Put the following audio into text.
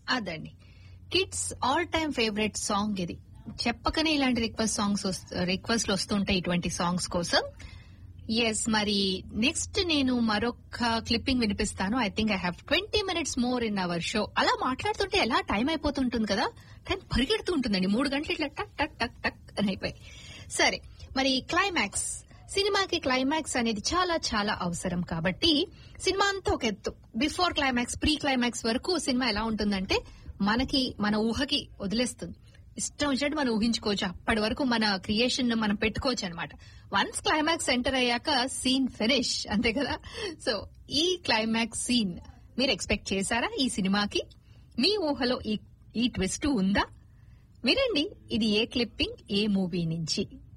అదండి kids all time favourite song ఇది చెప్పకనే ఇలాంటి రిక్వెస్ట్ సాంగ్స్ రిక్వెస్ట్లు వస్తుంటాయి ఇటువంటి సాంగ్స్ కోసం ఎస్ మరి నెక్స్ట్ నేను మరొక క్లిప్పింగ్ వినిపిస్తాను I think I have twenty minutes more in our show అలా మాట్లాడుతుంటే ఎలా టైం అయిపోతుంటుంది కదా టైం పరిగెడుతూ ఉంటుందండి మూడు గంటలు ఇట్లా టక్ టక్ టక్ టక్ అని అయిపోయి సరే మరి క్లైమాక్స్ సినిమాకి క్లైమాక్స్ అనేది చాలా చాలా అవసరం కాబట్టి సినిమా అంతా ఒక ఎత్తు బిఫోర్ క్లైమాక్స్ ప్రీ క్లైమాక్స్ వరకు సినిమా ఎలా ఉంటుందంటే మనకి మన ఊహకి వదిలేస్తుంది ఇష్టం వచ్చినట్టు మనం ఊహించుకోవచ్చు అప్పటి వరకు మన క్రియేషన్ మనం పెట్టుకోవచ్చు అనమాట వన్స్ క్లైమాక్స్ ఎంటర్ అయ్యాక సీన్ ఫినిష్ అంతే కదా సో ఈ క్లైమాక్స్ సీన్ మీరు ఎక్స్పెక్ట్ చేశారా ఈ సినిమాకి మీ ఊహలో ఈ ఈ ట్విస్ట్ ఉందా వినండి ఇది ఏ క్లిప్పింగ్ ఏ మూవీ నుంచి